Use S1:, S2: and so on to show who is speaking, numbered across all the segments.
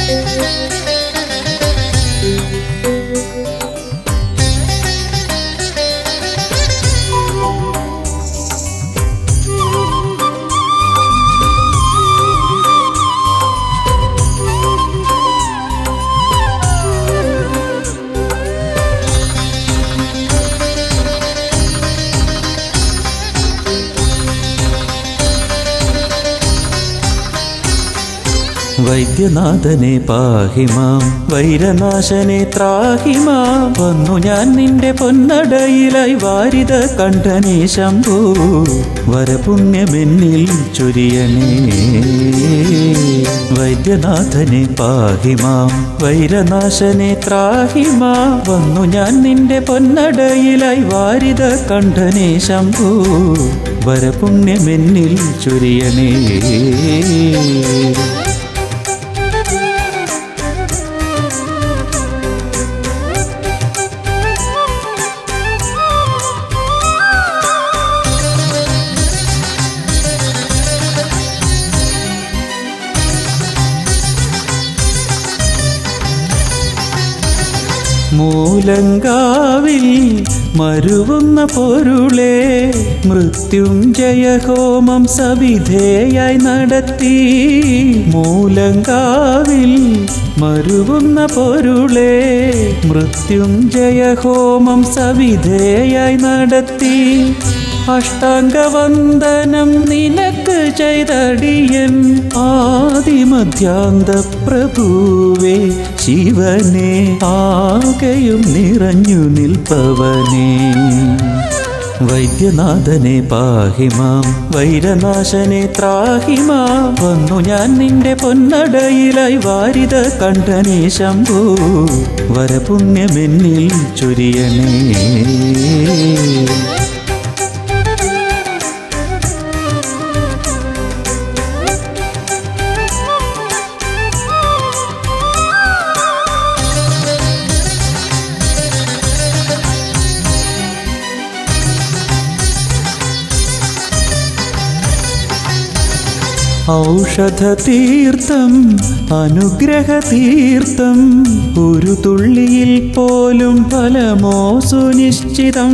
S1: വൈദ്യനാഥനെ പാഹിമാം വൈരനാശനെ ത്രാഹിമാം വന്നു ഞാൻ നിന്റെ പൊന്നടയിലായി വാരിത കണ്ഠനേ ശംഭൂ വരപുണ്യമെന്നിൽ ചൊരിയനേ വൈദ്യനാഥനെ പാഹിമാം വൈരനാശനെ ത്രാഹിമാം വന്നു ഞാൻ നിന്റെ പൊന്നടയിലായി വാരിത കണ്ഠനേ ശംഭൂ വരപുണ്യമെന്നിൽ ചൊരിയനേ മൂലങ്കാവിൽ മരുവുന്ന പൊരുളെ മൃത്യുഞ്ജയഹോമം സവിധേയായി നടത്തി മൂലങ്കാവിൽ മരുവുന്ന പൊരുളെ മൃത്യുഞ്ജയഹോമം സവിധേയായി നടത്തി അഷ്ടാംഗവന്ദനം നിനക്ക് ചെയ്തടിയൻ ആദിമധ്യാന്ത പ്രഭുവേ ശിവനെ ആകെയും നിറഞ്ഞു നിൽപ്പവനേ വൈദ്യനാഥനെ പാഹിമാം വൈരനാശനെ ത്രാഹിമാം വന്നു ഞാൻ നിന്റെ പൊന്നടയിലായി വാരിത കണ്ഠനേ ശംഭൂ വരപുണ്യമെന്നിൽ ചൊരിയനേ ഔഷധതീർത്ഥം അനുഗ്രഹതീർത്ഥം ഒരു തുള്ളിയിൽ പോലും ഫലമോ സുനിശ്ചിതം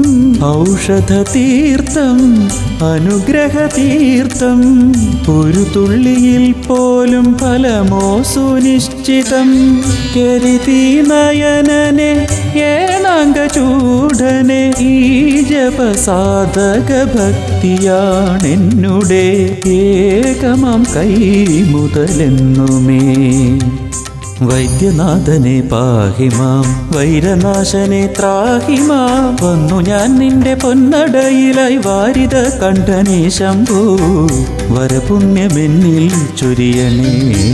S1: ഔഷധതീർത്ഥം അനുഗ്രഹതീർത്ഥം ഒരു തുള്ളിയിൽ പോലും ഫലമോ സുനിശ്ചിതം കരുതി നയനനെ ഏണാങ്ക ചൂടനെ ഈ ജപസാധക ഭക്തിയാണെന്നുടെ ഏകമാം കൈ മുതലെന്നുമേ വൈദ്യനാഥനെ പാഹിമാം വൈരനാശനെ ത്രാഹിമാം വന്നു ഞാൻ നിന്റെ പൊന്നടയിലായി വാരിത കണ്ഠനേ ശംഭൂ വരപുണ്യമെന്നിൽ ചൊരിയനേ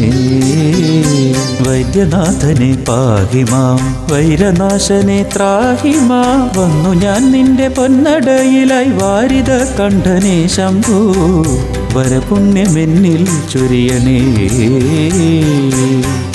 S1: വൈദ്യനാഥനെ പാഹിമാം വൈരനാശനെ ത്രാഹിമാം വന്നു ഞാൻ നിന്റെ പൊന്നടയിലായി വാരിത കണ്ഠനേ ശംഭൂ വരപുണ്യമെന്നിൽ ചൊരിയനേ